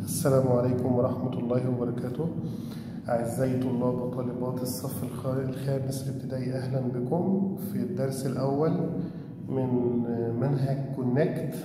السلام عليكم ورحمة الله وبركاته أعزائي طلاب وطالبات الصف الخ- الخامس الابتدائي أهلا بكم في الدرس الأول من منهج كونكت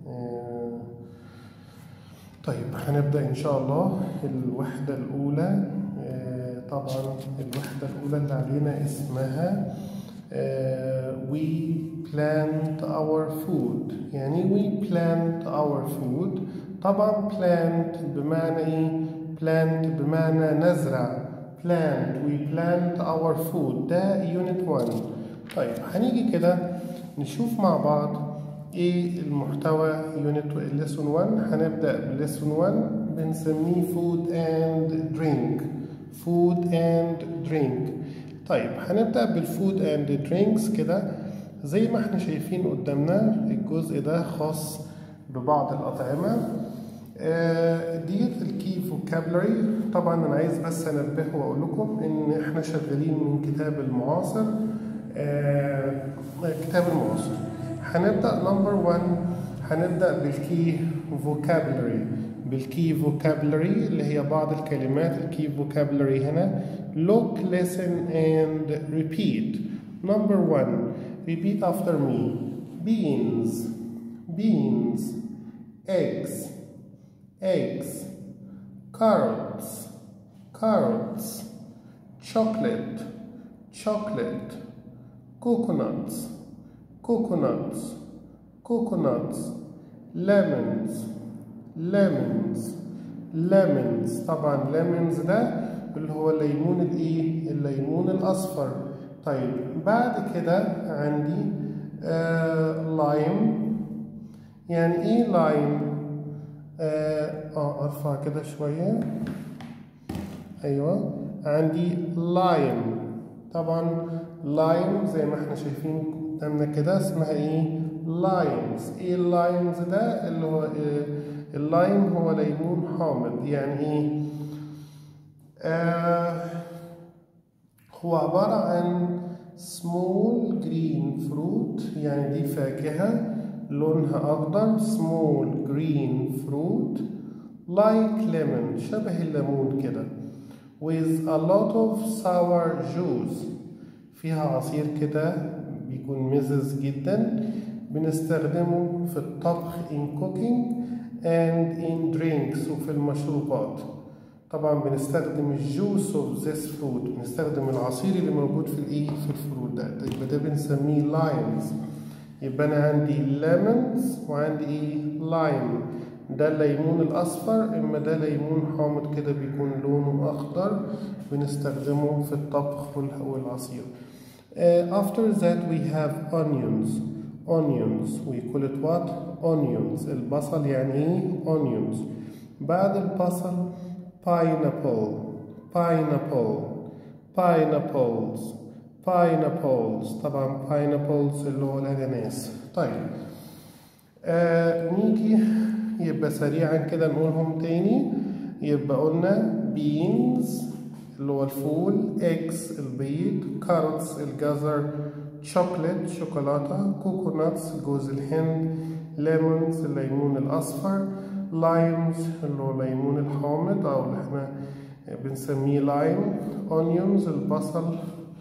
طيب هنبدأ إن شاء الله الوحدة الأولى آه، طبعا الوحدة الأولى اللي علينا اسمها آه، we plant our food يعني we plant our food طبعا plant بمعنى ايه plant بمعنى نزرع plant we plant our food ده unit 1 طيب هنيجي كده نشوف مع بعض ايه المحتوى unit lesson 1 هنبدأ lesson 1 بنسميه food and drink food and drink طيب هنبدأ بالفود اند درينكس كده زي ما احنا شايفين قدامنا الجزء ده خاص ببعض الأطعمة آه، ديت الكي فوكابلري طبعا انا عايز بس انبه واقول لكم ان احنا شغالين من كتاب المعاصر آه، كتاب المعاصر هنبدا نمبر 1 هنبدا بالكي فوكابلري بالكي فوكابلري اللي هي بعض الكلمات الكي فوكابلري هنا look listen and repeat number 1 repeat after me beans beans eggs eggs, carrots, carrots, chocolate, chocolate, coconuts, coconuts, coconuts, lemons, lemons, lemons طبعا lemons ده اللي هو الليمون الايه الليمون الاصفر طيب بعد كده عندي آه لايم يعني ايه لايم اه آه، ارفع كده شوية ايوه عندي لايم طبعا لايم زي ما احنا شايفين قدامنا كده اسمها ايه لايمز ايه اللايمز ده اللي هو إيه؟ اللايم هو ليمون حامض يعني ايه آه هو عبارة عن small green fruit يعني دي فاكهة لونها أخضر small green fruit like lemon شبه الليمون كده with a lot of sour juice فيها عصير كده بيكون مزز جدا بنستخدمه في الطبخ in cooking and in drinks وفي المشروبات طبعا بنستخدم الجوس اوف ذيس فروت بنستخدم العصير اللي موجود في الايه في الفروت ده يبقى ده بنسميه لايمز يبقى انا عندي ليمونز وعندي ايه لايم ده الليمون الاصفر اما ده ليمون حامض كده بيكون لونه اخضر بنستخدمه في الطبخ والح- والعصير Uh, after that we have onions onions we call it what onions البصل يعني ايه onions بعد البصل pineapple pineapple pineapples pineapples طبعا pineapples اللي هو الأناناس طيب آه نيجي يبقى سريعا كده نقولهم تاني يبقى قلنا beans اللي هو الفول eggs البيض carrots الجزر chocolate شوكولاتة coconuts جوز الهند lemons الليمون الأصفر limes اللي هو الليمون الحامض أو اللي احنا بنسميه lime onions البصل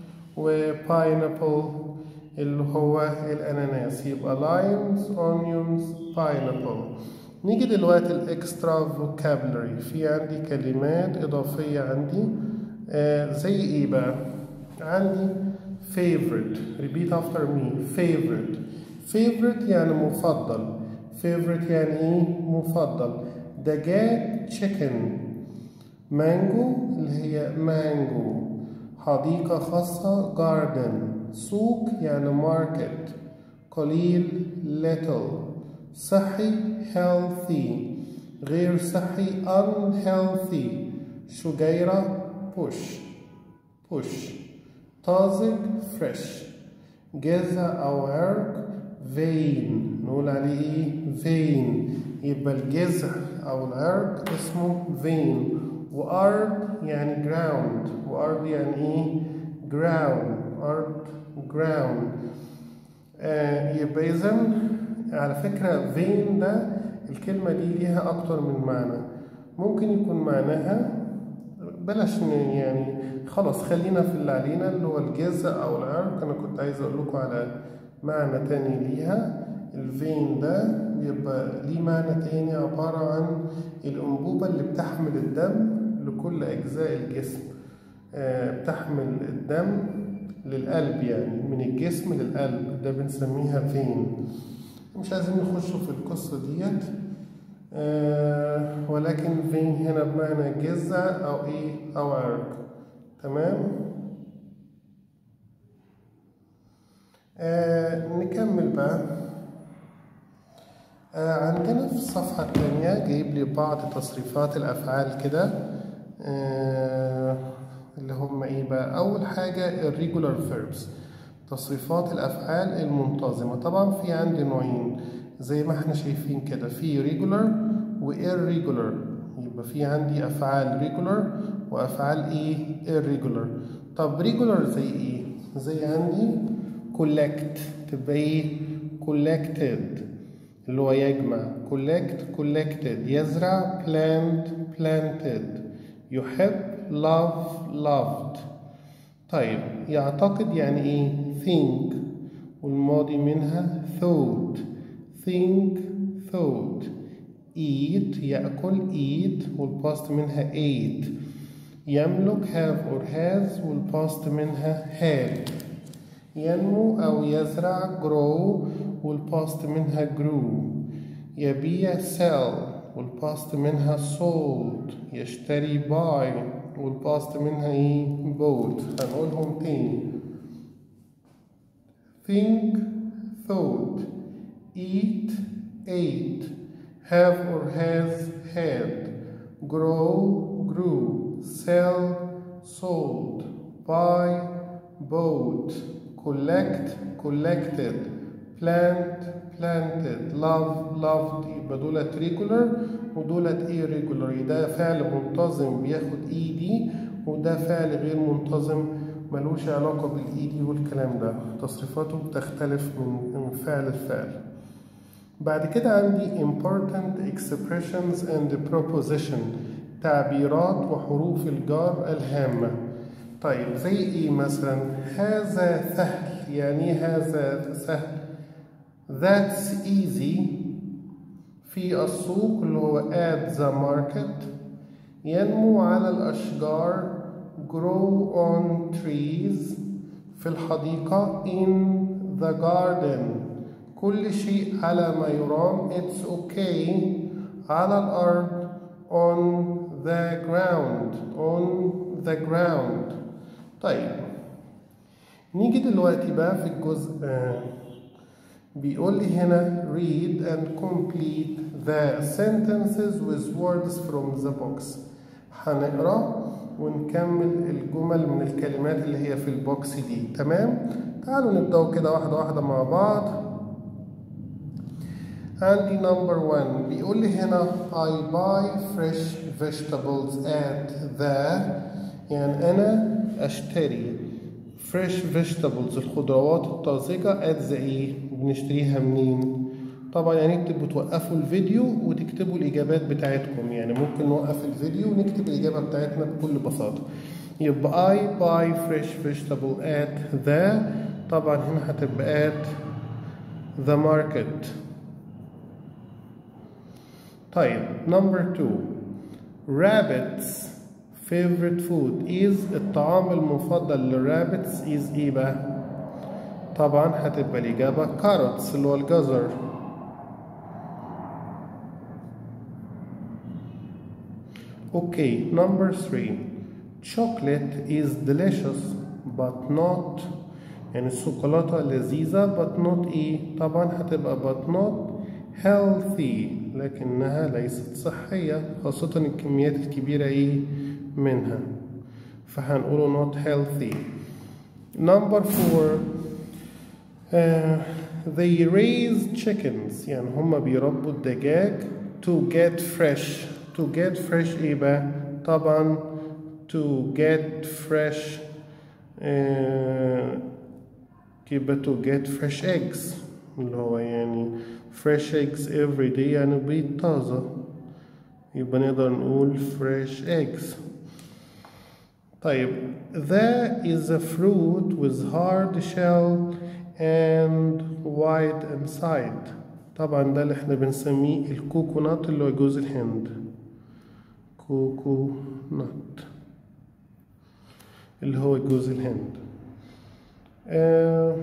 وباينابل اللي هو الأناناس يبقى limes onions pineapple نيجي دلوقتي الاكسترا فوكابلري في عندي كلمات إضافية عندي آه زي إيه بقى؟ عندي favorite repeat after me favorite favorite يعني مفضل favorite يعني إيه؟ مفضل دجاج chicken مانجو اللي هي مانجو حديقة خاصة garden سوق يعني market قليل little صحي healthy غير صحي unhealthy شجيرة push push طازج fresh جذع أو عرق vein نقول عليه ايه vein يبقى الجذع أو العرق اسمه vein وأرض يعني ground وأرض يعني ايه ground أرض ground آه يبقى إذا على فكرة vein ده الكلمة دي ليها أكتر من معنى ممكن يكون معناها بلاش يعني خلاص خلينا في اللي علينا اللي هو الجزء أو العرق أنا كنت عايز أقول لكم على معنى تاني ليها الفين ده بيبقى ليه معنى تاني عبارة عن الأنبوبة اللي بتحمل الدم لكل أجزاء الجسم بتحمل الدم للقلب يعني من الجسم للقلب ده بنسميها فين مش عايزين نخشوا في القصة ديت آه ولكن فين هنا بمعنى جذع أو إيه أو عرق تمام آه نكمل بقى آه عندنا في الصفحة الثانية جايب لي بعض تصريفات الأفعال كده آه اللي هم إيه بقى أول حاجة الريجولار verbs تصريفات الأفعال المنتظمة طبعا في عندي نوعين زي ما احنا شايفين كده في regular و irregular يبقى في عندي أفعال regular وأفعال إيه irregular طب regular زي إيه زي عندي collect تبقى إيه collected اللي هو يجمع collect collected يزرع plant planted يحب love loved طيب يعتقد يعني ايه think والماضي منها thought think thought eat يأكل eat والباست منها ate يملك have or has والباست منها had ينمو أو يزرع grow والباست منها grew يبيع sell والباست منها sold يشتري buy والباست منها ايه bought هنقولهم تاني think thought eat ate have or has had grow grew sell sold buy bought collect collected plant planted love loved يبقى دولت regular ودولت irregular ده فعل منتظم بياخد اي دي وده فعل غير منتظم ملوش علاقة بالاي دي والكلام ده تصريفاته بتختلف من فعل لفعل بعد كده عندي important expressions and preposition تعبيرات وحروف الجار الهامة طيب زي ايه مثلا هذا سهل يعني هذا سهل that's easy في السوق اللي هو at the market ينمو على الأشجار grow on trees في الحديقة in the garden كل شيء على ما يرام it's okay على الأرض on the ground on the ground طيب نيجي دلوقتي بقى في الجزء آه بيقول لي هنا read and complete the sentences with words from the box هنقرا ونكمل الجمل من الكلمات اللي هي في البوكس دي تمام تعالوا نبدأ كده واحدة واحدة مع بعض عندي number one بيقول لي هنا I buy fresh vegetables at the يعني أنا أشتري fresh vegetables الخضروات الطازجة at the إيه بنشتريها منين طبعا يعني انتوا بتوقفوا الفيديو وتكتبوا الإجابات بتاعتكم يعني ممكن نوقف الفيديو ونكتب الإجابة بتاعتنا بكل بساطة يبقى I buy fresh vegetable at the طبعا هنا هتبقى at the market طيب number two rabbits favorite food is الطعام المفضل للرابتس is ايه بقى طبعا هتبقى الإجابة carrots اللي هو الجزر Okay, number three. Chocolate is delicious but not يعني الشوكولاتة لذيذة but not إيه طبعا هتبقى but not healthy لكنها ليست صحية خاصة الكميات الكبيرة إيه منها فهنقوله not healthy number four uh, they raise chickens يعني هما بيربوا الدجاج to get fresh to get fresh ايه بقى طبعا to get fresh uh, يبقى to get fresh eggs اللي هو يعني fresh eggs every day يعني بيض طازة يبقى نقدر نقول fresh eggs طيب that is a fruit with hard shell and white inside طبعا ده اللي احنا بنسميه الكوكونات اللي هو جوز الهند كوكونات اللي هو جوز الهند آه،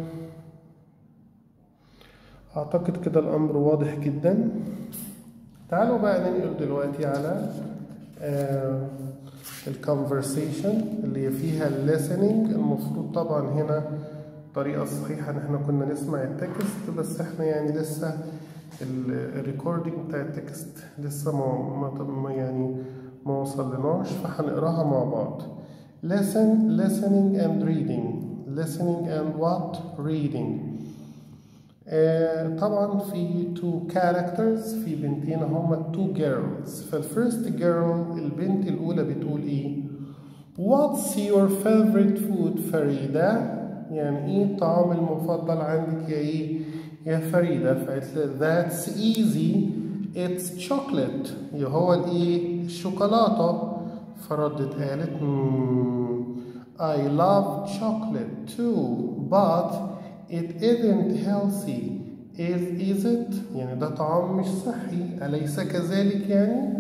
أعتقد كده الأمر واضح جدا تعالوا بقى ننقل دلوقتي على آه الكونفرسيشن اللي فيها الليسننج المفروض طبعا هنا الطريقة الصحيحة إن احنا كنا نسمع التكست بس احنا يعني لسه الريكوردينج بتاع التكست لسه ما ما يعني ما وصلناش فهنقراها مع بعض listen listening and reading listening and what reading آه طبعا في two characters في بنتين هما two girls فالفيرست girl البنت الأولى بتقول إيه What's your favorite food فريدة يعني إيه الطعام المفضل عندك يا إيه يا فريدة فقالت لها That's easy It's chocolate اللي هو الإيه الشوكولاتة فردت قالت hmm, I love chocolate too but it isn't healthy is, is it يعني ده طعام مش صحي أليس كذلك يعني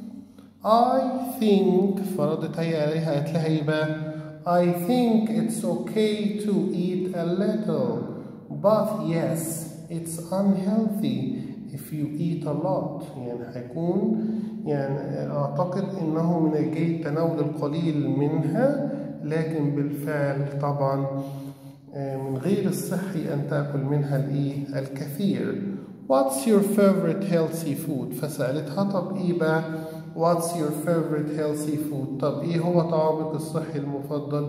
I think فردت هي عليها قالت لها ايه بقى I think it's okay to eat a little but yes it's unhealthy if you eat a lot يعني هيكون يعني أعتقد إنه من الجيد تناول القليل منها لكن بالفعل طبعا من غير الصحي أن تأكل منها الإيه الكثير What's your favorite healthy food فسألتها طب إيه بقى What's your favorite healthy food طب إيه هو طعامك الصحي المفضل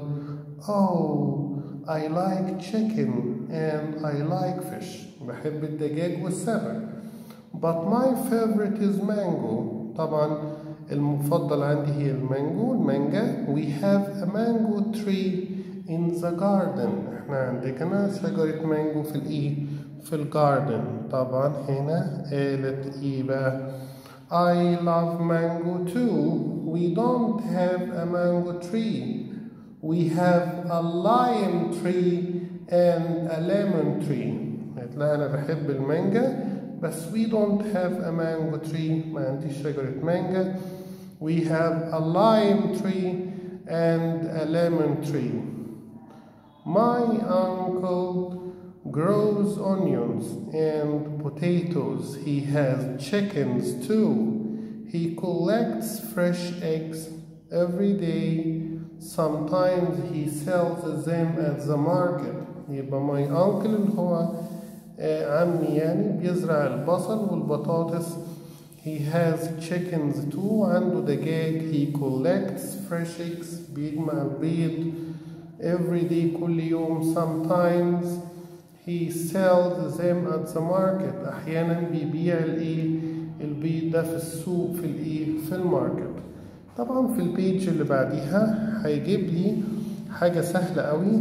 Oh I like chicken and I like fish بحب الدجاج والسمك But my favorite is mango طبعا المفضل عندي هي المانجو المانجا We have a mango tree in the garden احنا عندنا شجرة مانجو في الايه في الجاردن طبعا هنا قالت ايه بقى I love mango too we don't have a mango tree we have a lime tree and a lemon tree قالت لها انا بحب المانجا بس we don't have a mango tree ما عنديش شجرة مانجا we have a lime tree and a lemon tree my uncle grows onions and potatoes. He has chickens too. He collects fresh eggs every day. Sometimes he sells them at the market. يبقى my uncle اللي هو عمي يعني بيزرع البصل والبطاطس. He has chickens too. عنده دجاج. He collects fresh eggs. بيجمع البيض. every day كل يوم sometimes he sells them at the market احيانا بيبيع الايه البيض ده في السوق في الايه في الماركت طبعا في البيج اللي بعديها هيجيب لي حاجه سهله قوي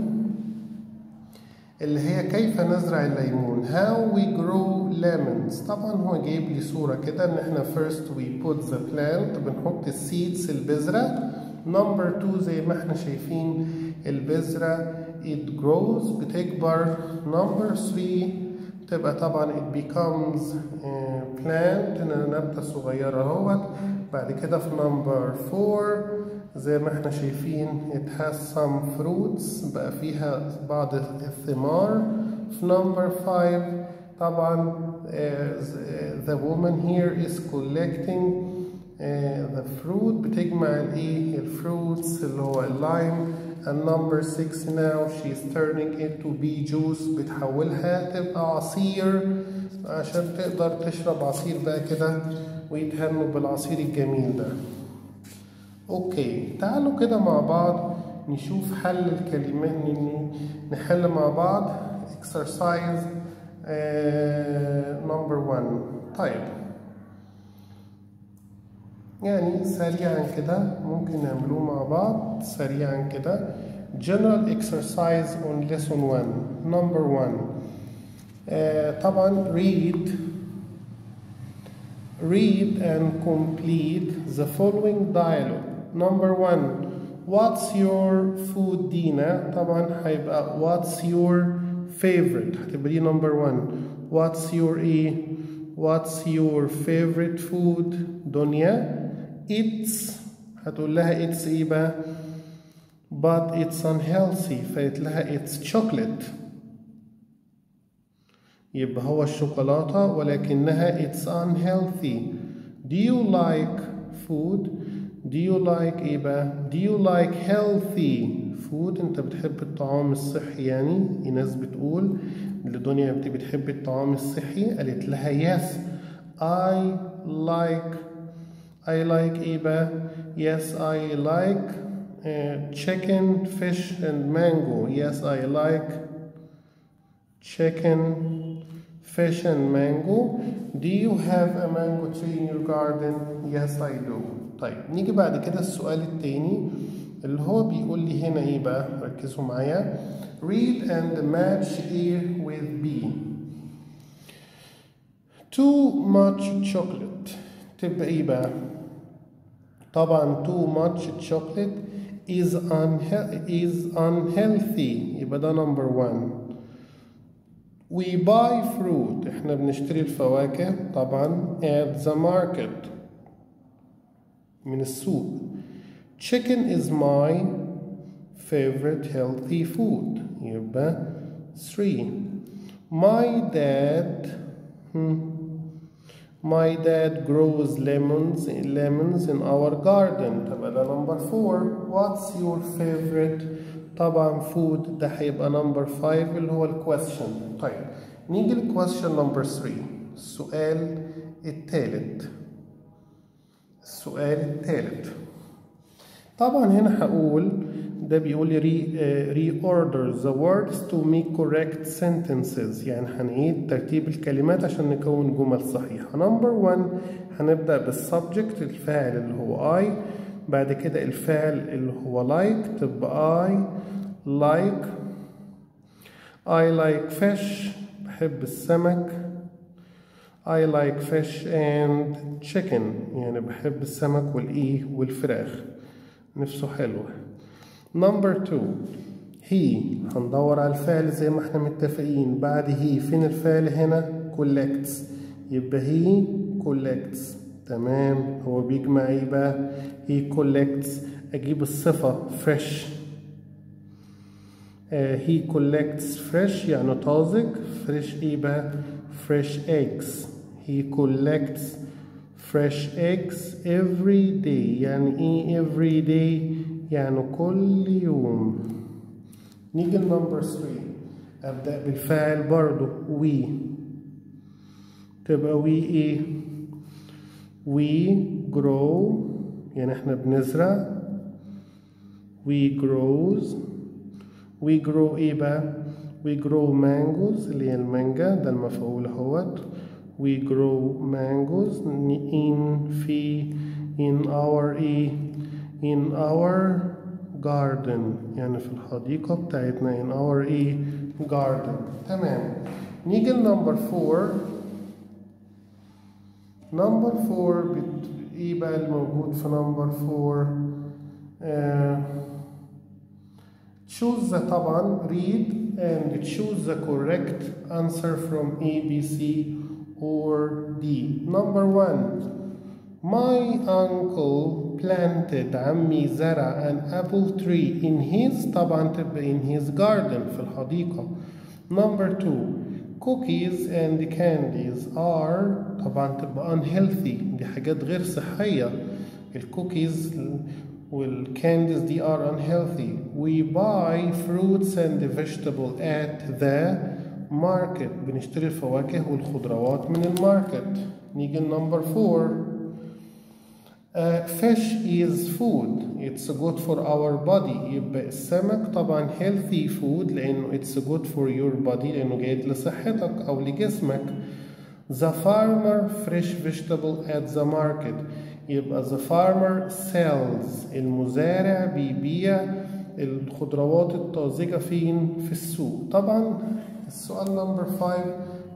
اللي هي كيف نزرع الليمون how we grow lemons طبعا هو جايب لي صوره كده ان احنا first we put the plant بنحط السيدز البذره نمبر 2 زي ما احنا شايفين البذرة it grows بتكبر نمبر 3 بتبقى طبعا it becomes uh, plant نبتة صغيرة اهوت بعد كده في نمبر 4 زي ما احنا شايفين it has some fruits بقى فيها بعض الثمار في نمبر 5 طبعا uh, the woman here is collecting uh, the fruit بتجمع الايه الفروتس اللي هو اللايم and number 6 now she's turning it to be juice بتحولها تبقى عصير عشان تقدر تشرب عصير بقى كده ويتهنوا بالعصير الجميل ده اوكي تعالوا كده مع بعض نشوف حل الكلمات نحل مع بعض exercise uh, number 1 طيب يعني سريعا كده ممكن نعملوه مع بعض سريعا كده general exercise on lesson 1 number 1 آه طبعا read read and complete the following dialogue number one what's your food دينا طبعا هيبقى what's your favorite هتبقى دي number one what's your ايه what's your favorite food دنيا it's هتقول لها it's ايه بقى but it's unhealthy فقلت لها it's chocolate يبقى هو الشوكولاتة ولكنها it's unhealthy do you like food do you like ايه بقى do you like healthy food انت بتحب الطعام الصحي يعني في ناس بتقول لدنيا بتحب الطعام الصحي قالت لها yes I like I like ايه بقى yes I like uh, chicken fish and mango yes I like chicken fish and mango do you have a mango tree in your garden yes I do طيب نيجي بعد كده السؤال التاني اللي هو بيقول لي هنا ايه بقى ركزوا معايا read and match A with B too much chocolate تبقى ايه بقى طبعا too much chocolate is, unhe is unhealthy يبقى ده number one we buy fruit احنا بنشتري الفواكه طبعا at the market من السوق chicken is my favorite healthy food يبقى 3 my dad hmm, my dad grows lemons lemons in our garden تبقى ده number 4 what's your favorite طبعا food ده هيبقى number 5 اللي هو الكويستشن طيب نيجي للكويستشن number 3 السؤال الثالث السؤال الثالث طبعا هنا هقول ده بيقول لي re, uh, reorder the words to make correct sentences يعني هنعيد ترتيب الكلمات عشان نكون جمل صحيحة number one هنبدأ بالسبجكت الفاعل اللي هو I بعد كده الفعل اللي هو like تبقى I like I like fish بحب السمك I like fish and chicken يعني بحب السمك والإيه والفراخ نفسه حلوة نمبر 2 هي هندور على الفعل زي ما احنا متفقين بعد هي فين الفعل هنا collects يبقى هي collects تمام هو بيجمع ايه بقى he collects اجيب الصفة fresh uh, he collects fresh يعني طازج fresh ايه بقى fresh eggs he collects fresh eggs every day يعني ايه every day يعني كل يوم نيجي لنمبر 3 ابدا بالفاعل برضو we تبقى we ايه we grow يعني احنا بنزرع we grows we grow ايه بقى we grow mangoes اللي هي المانجا ده المفعول اهوت we grow mangoes in في in our ايه in our garden يعني في الحديقة بتاعتنا in our ايه garden تمام نيجي لنمبر 4 نمبر 4 بت... ايه بقى الموجود في نمبر 4 آه... choose the طبعا read and choose the correct answer from A, B, C or D. Number one, my uncle planted عمي زرع an apple tree in his طبعا تبقى in his garden في الحديقة. Number two, cookies and candies are طبعا تبقى unhealthy دي حاجات غير صحية. الكوكيز والكانديز دي are unhealthy. We buy fruits and vegetables at the market بنشتري الفواكه والخضروات من الماركت نيجي لنمبر فور uh, fish is food it's good for our body يبقى السمك طبعا healthy food لأنه it's good for your body لأنه جيد لصحتك أو لجسمك the farmer fresh vegetable at the market يبقى the farmer sells المزارع بيبيع الخضروات الطازجة فين في السوق طبعا السؤال نمبر 5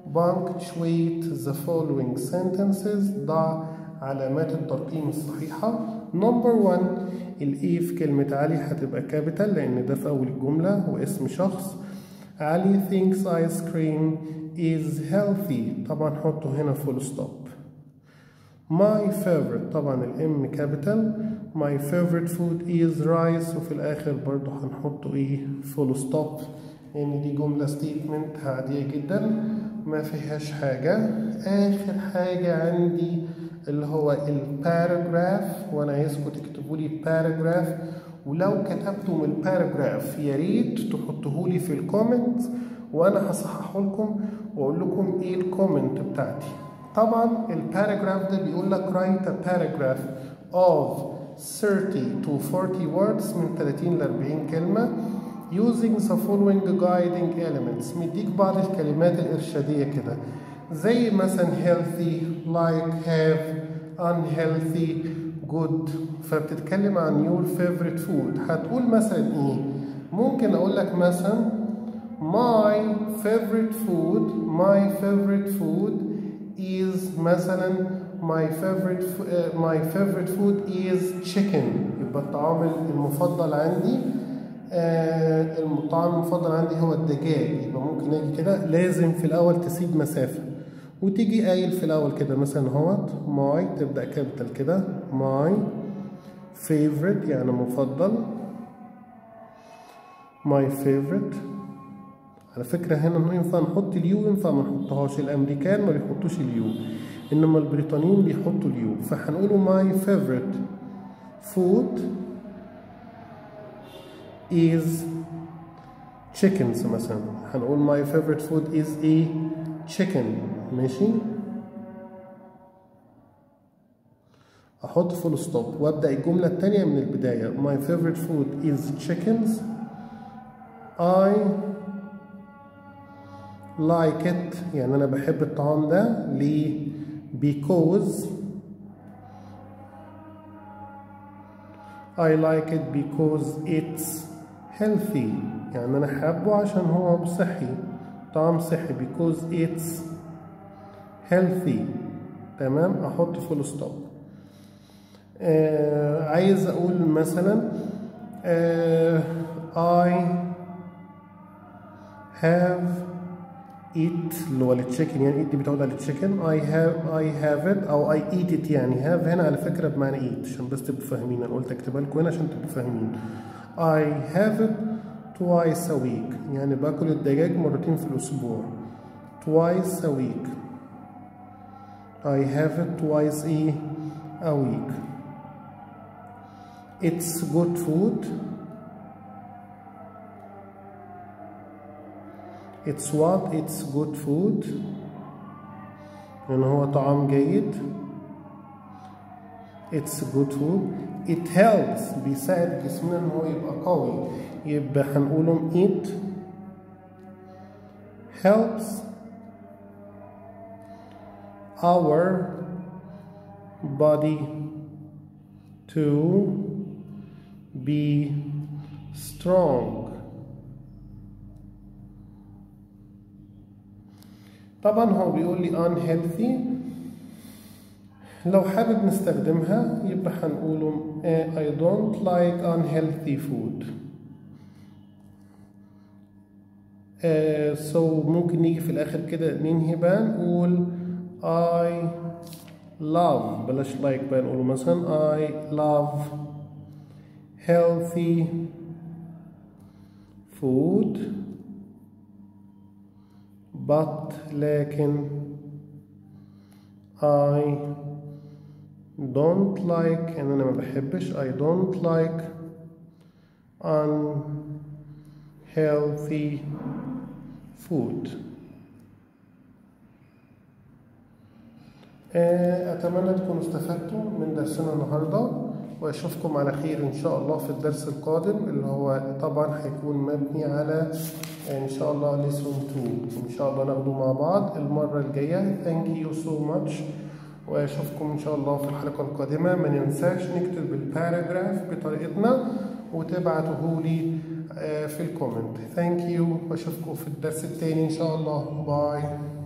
punctuate the following sentences ضع علامات الترقيم الصحيحة number one الإي في كلمة علي هتبقى كابيتال لأن ده في أول الجملة واسم شخص علي thinks ice cream is healthy طبعا حطه هنا full stop my favorite طبعا الام كابيتال my favorite food is rice وفي الآخر برضو هنحطه إيه full stop لأن دي جملة statement عادية جدا ما فيهاش حاجة آخر حاجة عندي اللي هو الباراجراف وأنا عايزكم تكتبوا لي باراجراف ولو كتبتم الباراجراف يا ريت تحطوه لي في الكومنت وأنا هصححه لكم وأقول لكم إيه الكومنت بتاعتي طبعا الباراجراف ده بيقول لك write a paragraph of 30 to 40 words من 30 ل 40 كلمة using the following guiding elements مديك بعض الكلمات الإرشادية كده زي مثلا healthy like have unhealthy good فبتتكلم عن your favorite food هتقول مثلا ايه ممكن اقول لك مثلا my favorite food my favorite food is مثلا my favorite uh, my favorite food is chicken يبقى الطعام المفضل عندي آه الطعام المفضل عندي هو الدجاج يبقى ممكن اجي كده لازم في الاول تسيب مسافه وتيجي قايل في الاول كده مثلا اهوت ماي تبدا كابيتال كده ماي favorite يعني مفضل my favorite على فكرة هنا ينفع نحط اليو ينفع ما نحطهاش الأمريكان ما بيحطوش اليو إنما البريطانيين بيحطوا اليو فهنقوله my favorite food is chickens مثلا هنقول my favorite food is a chicken ماشي احط فول ستوب وابدا الجمله الثانيه من البدايه my favorite food is chickens I like it يعني انا بحب الطعام ده ليه because I like it because it's healthy يعني انا حابه عشان هو صحي طعام صحي because it's healthy تمام احط فول ستوب آه عايز اقول مثلا آه I have eat اللي هو التشيكن يعني eat دي بتعود على التشيكن I have I have it او I eat it يعني have هنا على فكرة بمعنى eat عشان بس تبقوا فاهمين انا قلت اكتبها لكم هنا عشان تبقوا فاهمين I have it twice a week يعني باكل الدجاج مرتين في الأسبوع twice a week I have it twice a, a week it's good food it's what it's good food يعني هو طعام جيد it's good food it helps بيساعد جسمنا ان هو يبقى قوي يبقى هنقولهم it helps our body to be strong طبعا هو بيقول لي unhealthy لو حابب نستخدمها يبقى هنقوله I don't like unhealthy food آه so ممكن نيجي في الآخر كده ننهي بقى نقول I love بلاش like بقى نقوله مثلا I love healthy food but لكن I don't like يعني أنا ما بحبش I don't like unhealthy food أتمنى تكونوا استفدتوا من درسنا النهاردة وأشوفكم على خير إن شاء الله في الدرس القادم اللي هو طبعا هيكون مبني على إن شاء الله lesson 2 إن شاء الله ناخده مع بعض المرة الجاية thank you so much واشوفكم ان شاء الله في الحلقه القادمه ما ننساش نكتب الباراجراف بطريقتنا وتبعته لي في الكومنت ثانك يو واشوفكم في الدرس التاني ان شاء الله باي